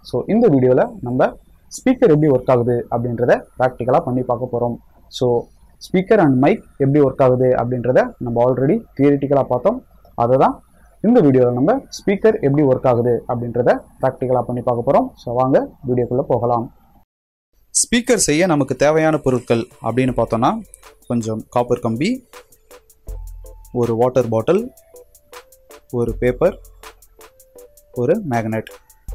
so இந்த வீடியோவில் நம்ம ஸ்பீக்கர் எப்படி ஒர்க் ஆகுது அப்படின்றத ப்ராக்டிக்கலாக பண்ணி பார்க்க போகிறோம் ஸோ ஸ்பீக்கர் அண்ட் மைக் எப்படி ஒர்க் ஆகுது அப்படின்றத நம்ம ஆல்ரெடி தியரிட்டிக்கலாக பார்த்தோம் அதை தான் இந்த வீடியோவில் நம்ம ஸ்பீக்கர் எப்படி ஒர்க் ஆகுது அப்படின்றத ப்ராக்டிக்கலாக பண்ணி பார்க்க போகிறோம் ஸோ வாங்க வீடியோக்குள்ளே போகலாம் ஸ்பீக்கர் செய்ய நமக்கு தேவையான பொருட்கள் அப்படின்னு பார்த்தோன்னா கொஞ்சம் காப்பர் கம்பி ஒரு வாட்டர் பாட்டில் ஒரு பேப்பர் ஒரு மேக்னெட்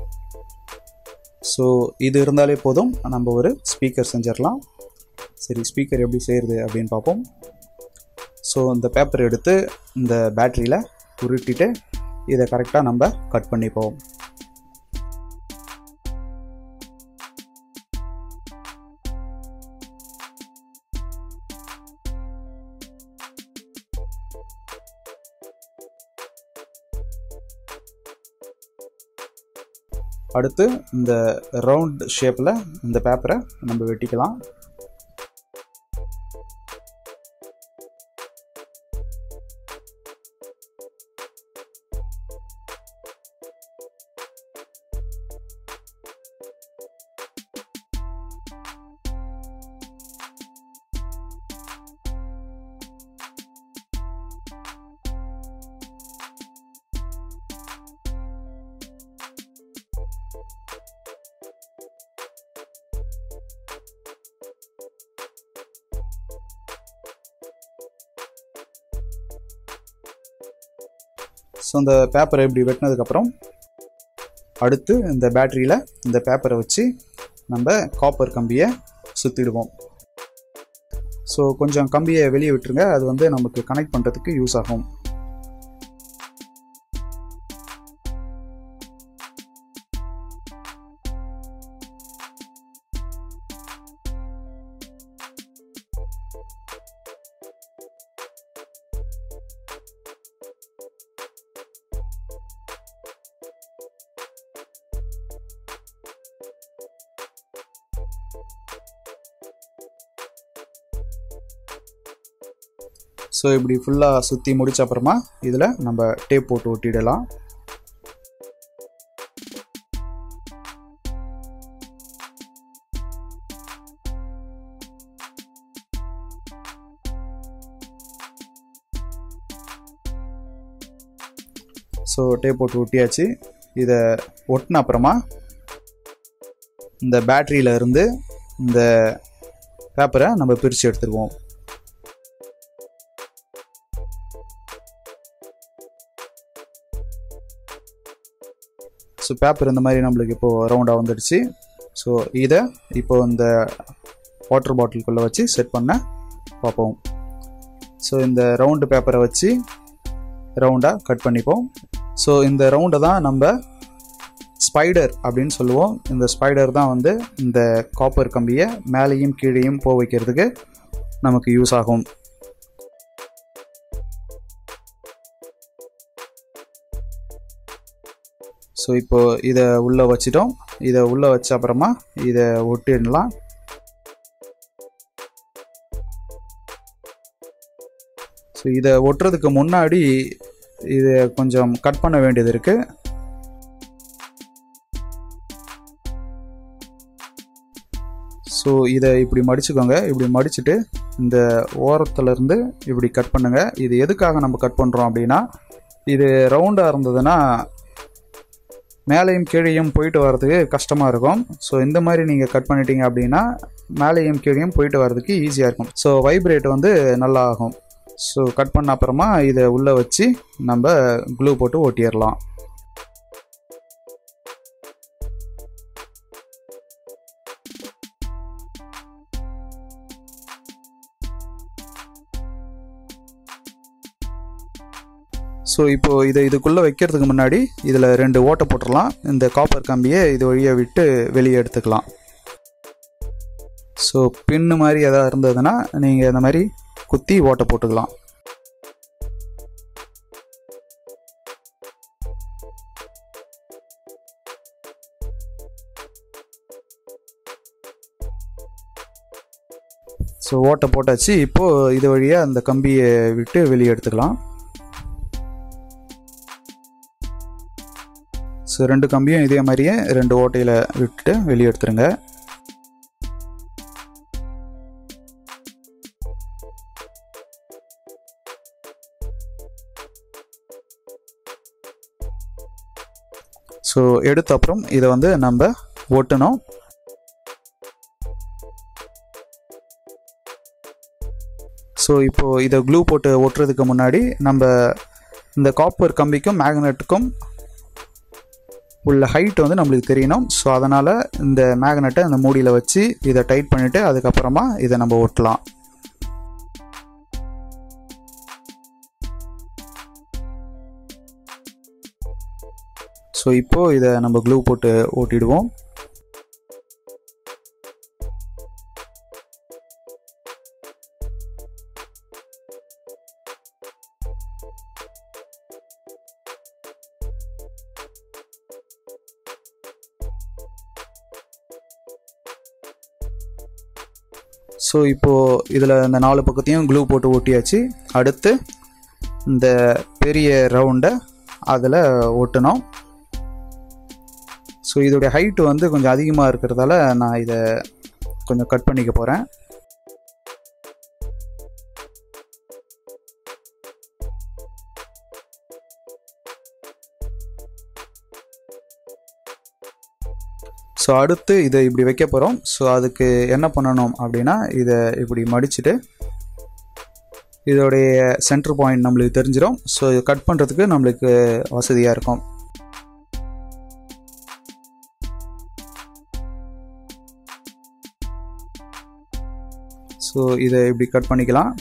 ஸோ இது இருந்தாலே போதும் நம்ம ஒரு ஸ்பீக்கர் செஞ்சிடலாம் சரி ஸ்பீக்கர் எப்படி செய்கிறது அப்படின்னு பார்ப்போம் ஸோ இந்த பேப்பர் எடுத்து இந்த பேட்டரியில் உருட்டிட்டு இதை கரெக்டாக நம்ம கட் பண்ணிப்போம் அடுத்து இந்த ரவுண்ட் ஷேப்பில் இந்த பேப்பரை நம்ம வெட்டிக்கலாம் ஸோ இந்த பேப்பரை இப்படி வெட்டினதுக்கப்புறம் அடுத்து இந்த பேட்டரியில் இந்த பேப்பரை வச்சு நம்ம காப்பர் கம்பியை சுற்றிடுவோம் ஸோ கொஞ்சம் கம்பியை வெளியே விட்டுருங்க அது வந்து நமக்கு கனெக்ட் பண்ணுறதுக்கு யூஸ் ஆகும் ஸோ இப்படி ஃபுல்லாக சுற்றி முடிச்ச அப்புறமா இதில் நம்ம டேப் போட்டு ஒட்டிடலாம் ஸோ டேப் போட்டு ஒட்டியாச்சு இதை ஒட்டின அப்புறமா இந்த பேட்டரியில இருந்து இந்த பேப்பரை நம்ம பிரித்து எடுத்துருவோம் ஸோ பேப்பர் இந்த மாதிரி நம்மளுக்கு இப்போது ரவுண்டாக வந்துடுச்சு ஸோ இதை இப்போ இந்த வாட்டர் பாட்டிலுக்குள்ளே வச்சு செட் பண்ண பார்ப்போம் ஸோ இந்த ரவுண்டு பேப்பரை வச்சு ரவுண்டாக கட் பண்ணிப்போம் ஸோ இந்த ரவுண்டை தான் நம்ம ஸ்பைடர் அப்படின்னு சொல்லுவோம் இந்த ஸ்பைடர் தான் வந்து இந்த காப்பர் கம்பியை மேலேயும் கீழேயும் போக வைக்கிறதுக்கு நமக்கு யூஸ் ஆகும் ஸோ இப்போ இதை உள்ளே வச்சிட்டோம் இதை உள்ளே வச்ச அப்புறமா இதை ஒட்டிடலாம் ஸோ இதை ஒட்டுறதுக்கு முன்னாடி இதை கொஞ்சம் கட் பண்ண வேண்டியது இருக்குது ஸோ இதை இப்படி மடிச்சுக்கோங்க இப்படி மடிச்சுட்டு இந்த ஓரத்துலேருந்து இப்படி கட் பண்ணுங்கள் இது எதுக்காக நம்ம கட் பண்ணுறோம் அப்படின்னா இது ரவுண்டாக இருந்ததுன்னா மேலேயும் கீழேயும் போயிட்டு வர்றதுக்கு கஷ்டமாக இருக்கும் ஸோ இந்த மாதிரி நீங்கள் கட் பண்ணிட்டீங்க அப்படின்னா மேலேயும் கீழேயும் போயிட்டு வர்றதுக்கு ஈஸியாக இருக்கும் ஸோ வைப்ரேட் வந்து நல்லா ஆகும் ஸோ கட் பண்ண அப்புறமா இதை உள்ளே வச்சு நம்ம க்ளூ போட்டு ஒட்டிடலாம் ஸோ இப்போது இதை இதுக்குள்ளே வைக்கிறதுக்கு முன்னாடி இதில் ரெண்டு ஓட்டை போட்டுடலாம் இந்த காப்பர் கம்பியை இது வழியாக விட்டு வெளியே எடுத்துக்கலாம் ஸோ பின்னு மாதிரி எதாவது இருந்ததுன்னா நீங்கள் இந்த மாதிரி குத்தி ஓட்டை போட்டுக்கலாம் ஸோ ஓட்டை போட்டாச்சு இப்போது இது வழியாக அந்த கம்பியை விட்டு வெளியே எடுத்துக்கலாம் ஸோ ஸோ ரெண்டு கம்பியும் இதே மாதிரியே ரெண்டு ஓட்டையில் விட்டுட்டு வெளியே எடுத்துருங்க ஸோ எடுத்த அப்புறம் இதை வந்து நம்ம ஒட்டணும் ஸோ இப்போது இதை க்ளூ போட்டு ஒட்டுறதுக்கு முன்னாடி நம்ம இந்த காப்பர் கம்பிக்கும் மேக்னெட்டுக்கும் உள்ள ஹைட் வந்து நம்மளுக்கு தெரியணும் ஸோ அதனால் இந்த மேக்னெட்டை அந்த மூடியில் வச்சு இதை டைட் பண்ணிவிட்டு அதுக்கப்புறமா இதை நம்ம ஒட்டலாம் ஸோ இப்போது இதை நம்ம க்ளூ போட்டு ஓட்டிடுவோம் ஸோ இப்போது இதில் இந்த நாலு பக்கத்தையும் க்ளூ போட்டு ஒட்டியாச்சு அடுத்து இந்த பெரிய ரவுண்டை அதில் ஒட்டணும் ஸோ இதோடைய ஹைட்டு வந்து கொஞ்சம் அதிகமாக இருக்கிறதால நான் இதை கொஞ்சம் கட் பண்ணிக்க போகிறேன் ஸோ அடுத்து இதை இப்படி வைக்க போகிறோம் ஸோ அதுக்கு என்ன பண்ணணும் அப்படின்னா இதை இப்படி மடிச்சுட்டு இதோடைய சென்டர் பாயிண்ட் நம்மளுக்கு தெரிஞ்சிடும் ஸோ இதை கட் பண்ணுறதுக்கு நம்மளுக்கு வசதியாக இருக்கும் ஸோ இதை இப்படி கட் பண்ணிக்கலாம்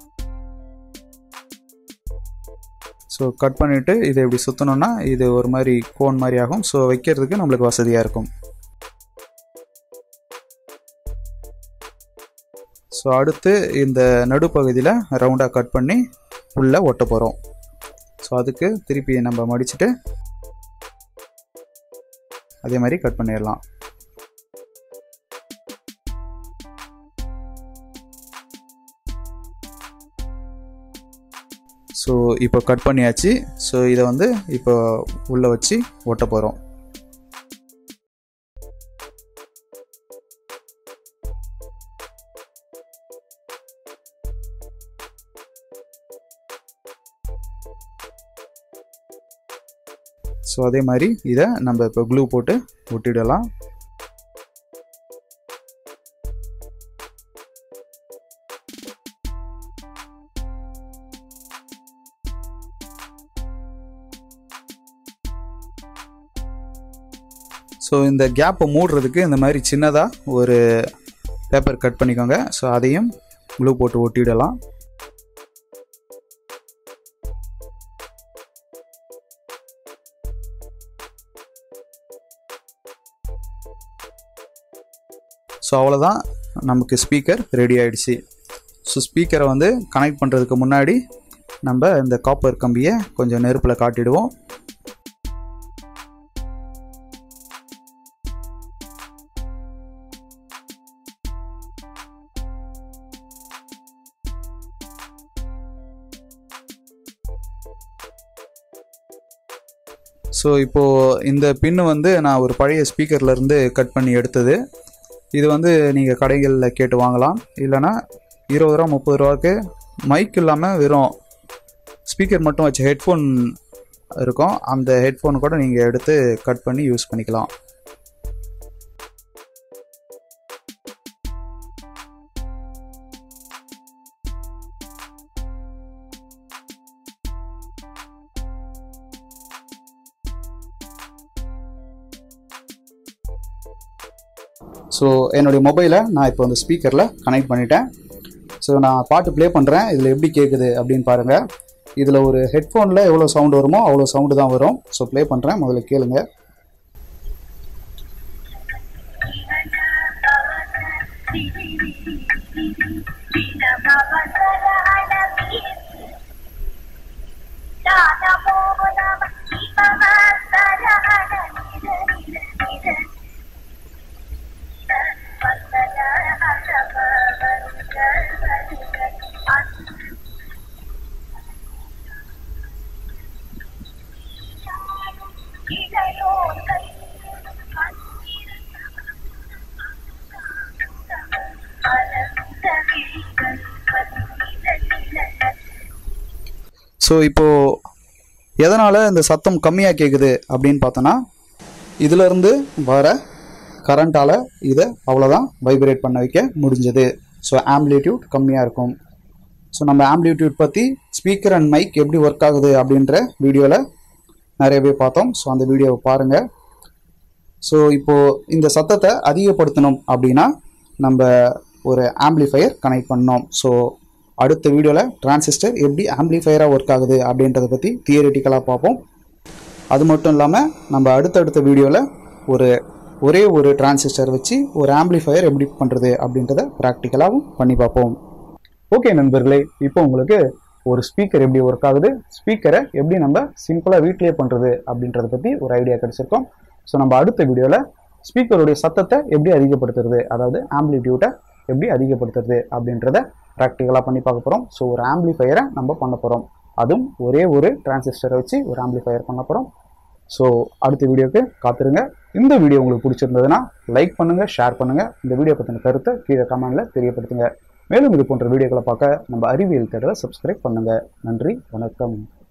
ஸோ கட் பண்ணிவிட்டு இதை இப்படி சுற்றணுன்னா இது ஒரு மாதிரி கோன் மாதிரி ஆகும் ஸோ வைக்கிறதுக்கு நம்மளுக்கு வசதியாக இருக்கும் ஸோ அடுத்து இந்த நடுப்பகுதியில் ரவுண்டாக கட் பண்ணி உள்ளே ஒட்ட போகிறோம் ஸோ அதுக்கு திருப்பி நம்ம மடிச்சுட்டு அதே மாதிரி கட் பண்ணிடலாம் ஸோ இப்போ கட் பண்ணியாச்சு ஸோ இதை வந்து இப்போ உள்ளே வச்சு ஒட்ட போகிறோம் ஸோ அதே மாதிரி இதை நம்ம இப்போ க்ளூ போட்டு ஒட்டிடலாம் ஸோ இந்த கேப்பை மூடுறதுக்கு இந்த மாதிரி சின்னதாக ஒரு பேப்பர் கட் பண்ணிக்கோங்க ஸோ அதையும் க்ளூ போட்டு ஒட்டிடலாம் ஸோ அவ்வளோதான் நமக்கு ஸ்பீக்கர் ரெடி ஆயிடுச்சு ஸோ ஸ்பீக்கரை வந்து கனெக்ட் பண்ணுறதுக்கு முன்னாடி நம்ம இந்த காப்பர் கம்பியை கொஞ்சம் நெருப்பில் காட்டிடுவோம் ஸோ இப்போது இந்த பின்னு வந்து நான் ஒரு பழைய ஸ்பீக்கர்லேருந்து கட் பண்ணி எடுத்தது இது வந்து நீங்கள் கடைகளில் கேட்டு வாங்கலாம் இல்லைனா இருபது ரூபா முப்பது ரூபாய்க்கு மைக் இல்லாமல் வெறும் ஸ்பீக்கர் மட்டும் வச்ச ஹெட்ஃபோன் இருக்கும் அந்த ஹெட்ஃபோன் கூட நீங்கள் எடுத்து கட் பண்ணி யூஸ் பண்ணிக்கலாம் ஸோ என்னுடைய மொபைலை நான் இப்போ அந்த ஸ்பீக்கரில் கனெக்ட் பண்ணிட்டேன் ஸோ நான் பாட்டு ப்ளே பண்ணுறேன் இதில் எப்படி கேட்குது அப்படின்னு பாருங்கள் இதில் ஒரு ஹெட்ஃபோனில் எவ்வளோ சவுண்டு வருமோ அவ்வளோ சவுண்டு தான் வரும் ஸோ ப்ளே பண்ணுறேன் முதல்ல கேளுங்க இதையோடு ஸோ இப்போது எதனால் இந்த சத்தம் கம்மியாக கேட்குது அப்படின்னு பார்த்தோன்னா இதிலிருந்து வர கரண்ட்டால் இதை அவ்வளோதான் வைப்ரேட் பண்ண வைக்க முடிஞ்சது ஸோ ஆம்ப்ளிடியூட் கம்மியாக இருக்கும் ஸோ நம்ம ஆம்ப்ளிடியூட் பற்றி ஸ்பீக்கர் அண்ட் மைக் எப்படி ஒர்க் ஆகுது அப்படின்ற வீடியோவில் நிறையவே பார்த்தோம் ஸோ அந்த வீடியோவை பாருங்கள் ஸோ இப்போது இந்த சத்தத்தை அதிகப்படுத்தணும் அப்படின்னா நம்ம ஒரு ஆம்ப்ளிஃபையர் கனெக்ட் பண்ணோம் ஸோ அடுத்த வீடியோவில் டிரான்சிஸ்டர் எப்படி ஆம்ப்ளிஃபையராக ஒர்க் ஆகுது அப்படின்றத பற்றி தியரிட்டிக்கலாக பார்ப்போம் அது மட்டும் இல்லாமல் நம்ம அடுத்தடுத்த வீடியோவில் ஒரு ஒரே ஒரு டிரான்சிஸ்டர் வச்சு ஒரு ஆம்ப்ளிஃபையர் எப்படி பண்ணுறது அப்படின்றத ப்ராக்டிக்கலாகவும் பண்ணி பார்ப்போம் ஓகே நண்பர்களே இப்போ உங்களுக்கு ஒரு ஸ்பீக்கர் எப்படி ஒர்க் ஆகுது ஸ்பீக்கரை எப்படி நம்ம சிம்பிளாக வீட்டிலேயே பண்ணுறது அப்படின்றத பற்றி ஒரு ஐடியா கிடச்சிருக்கோம் ஸோ நம்ம அடுத்த வீடியோவில் ஸ்பீக்கருடைய சத்தத்தை எப்படி அதிகப்படுத்துறது அதாவது ஆம்ப்ளிடியூட்டை எப்படி அதிகப்படுத்துறது அப்படின்றத ப்ராக்டிக்கலாக பண்ணி பார்க்க போகிறோம் ஸோ ஒரு ஆம்ப்ளிஃபையரை நம்ம பண்ண போகிறோம் அதுவும் ஒரே ஒரு டிரான்சிஸ்டரை வச்சு ஒரு ஆம்ப்ளிஃபையர் பண்ண போகிறோம் ஸோ அடுத்த வீடியோக்கு காத்துருங்க இந்த வீடியோ உங்களுக்கு பிடிச்சிருந்ததுன்னா லைக் பண்ணுங்கள் ஷேர் பண்ணுங்கள் இந்த வீடியோ பற்றின கருத்தை கீழே கமெண்டில் தெரியப்படுத்துங்க மேலும் இது போன்ற வீடியோக்களை பார்க்க நம்ம அறிவியல் தேடலை சப்ஸ்கிரைப் பண்ணுங்கள் நன்றி வணக்கம்